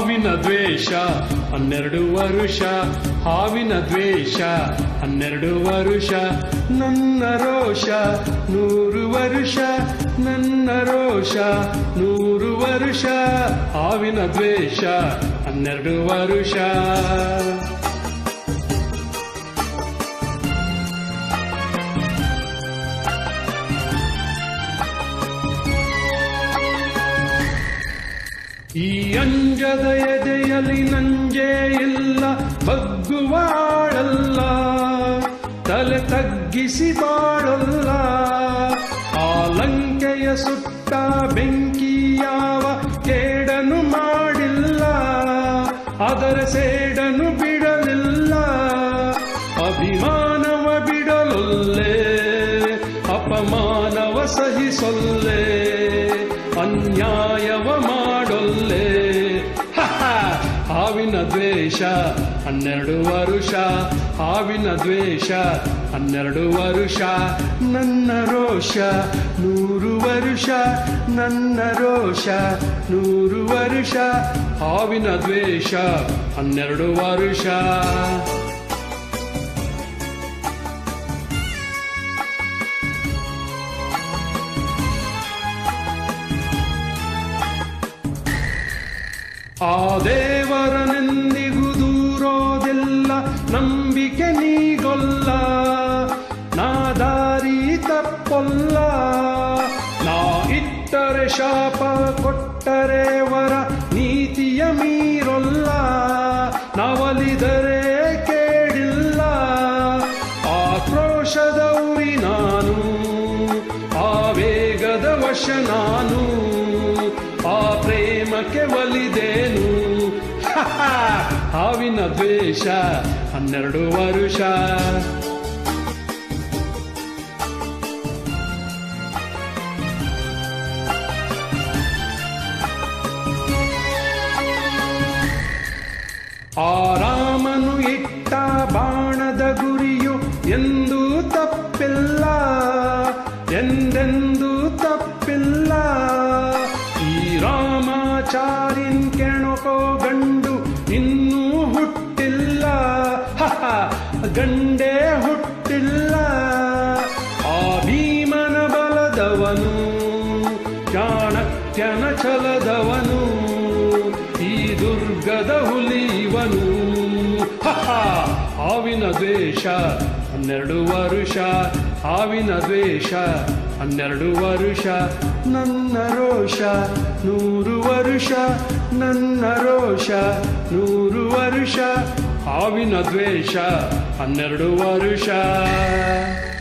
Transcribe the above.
ಹಾವಿನ ದ್ವೇಷ ಹನ್ನೆರಡು ವರುಷ ಹಾವಿನ ದ್ವೇಷ ಹನ್ನೆರಡು ವರುಷ ನನ್ನ ರೋಷ ನೂರು ವರುಷ ನನ್ನ ರೋಷ ನೂರು ವರುಷ ಹಾವಿನ ದ್ವೇಷ ಹನ್ನೆರಡು ವರುಷ ಈ ಅಂಜದ ಎದೆಯಲ್ಲಿ ನಂಜೇ ಇಲ್ಲ ಬಗ್ಗುವಾಳಲ್ಲ ತಲೆ ತಗ್ಗಿಸಿ ಬಾಳಲ್ಲ ಆ ಲಂಕೆಯ ಸುಟ್ಟ ಬೆಂಕಿ ಯಾವ ಕೇಡನು ಮಾಡಿಲ್ಲ ಅದರ ಸೇಡನು ಬಿಡಲಿಲ್ಲ ಅಭಿಮಾನವ ಬಿಡಲೊಲ್ಲೆ ಅಪಮಾನವ ಸಹಿಸೊಲ್ಲೆ ಅನ್ಯಾಯವ ಮಾಡೊಲ್ಲೆ ಹಹ! ಹಾವಿನ ದ್ವೇಷ ಹನ್ನೆರಡು ವರುಷ ಹಾವಿನ ದ್ವೇಷ ಹನ್ನೆರಡು ವರುಷ ನನ್ನ ರೋಷ ನೂರು ವರುಷ ನನ್ನ ರೋಷ ನೂರು ವರುಷ ಹಾವಿನ ದ್ವೇಷ ಹನ್ನೆರಡು ವರುಷ ಆ ದೇವರನೆಂದಿಗೂ ದೂರೋದೆಲ್ಲ ನಂಬಿಕೆ ನೀಗೊಲ್ಲ ನಾ ದಾರಿ ತಪ್ಪೊಲ್ಲ ನಾ ಇಟ್ಟರೆ ಶಾಪ ಕೊಟ್ಟರೆ ವರ ನೀತಿಯ ಮೀರೊಲ್ಲ ನಾವಲಿದರೆ ಕೇಳಿಲ್ಲ ಆಕ್ರೋಶದ ಉರಿ ನಾನು ಆವೇಗದ ವಶ ನಾನು ಆ ಪ್ರೇಮಕ್ಕೆ ಒಲಿದೇನು ಹಹ! ಹಾವಿನ ದ್ವೇಷ ಹನ್ನೆರಡು ವರುಷ ಆ ರಾಮನು ಇಟ್ಟ ಬಾಣದ ಗುರಿಯು ಎಂದೂ ತಪ್ಪಿಲ್ಲ ಎಂದೆಂದೂ ತಪ್ಪಿಲ್ಲ ಈ ರಾಮಾಚಾರಿನ್ ಕೆಣಕೋ ಗಂಡು ಇನ್ನೂ ಹುಟ್ಟಿಲ್ಲ ಹಹ, ಗಂಡೇ ಹುಟ್ಟಿಲ್ಲ ಆ ಭೀಮನ ಬಲದವನು ಚಾಣಕ್ಯನ ಛಲದವನು ಈ ದುರ್ಗದ ಹುಲಿವನು ಹಹ! ಹಾವಿನ ದ್ವೇಷ ಹನ್ನೆರಡು ವರುಷ ಹಾವಿನ ದ್ವೇಷ ಹನ್ನೆರಡು ವರುಷ ನನ್ನ ರೋಷ ನೂರು ವರುಷ ನನ್ನ ರೋಷ ನೂರು ವರುಷ ಹಾವಿನ ದ್ವೇಷ ಹನ್ನೆರಡು ವರುಷ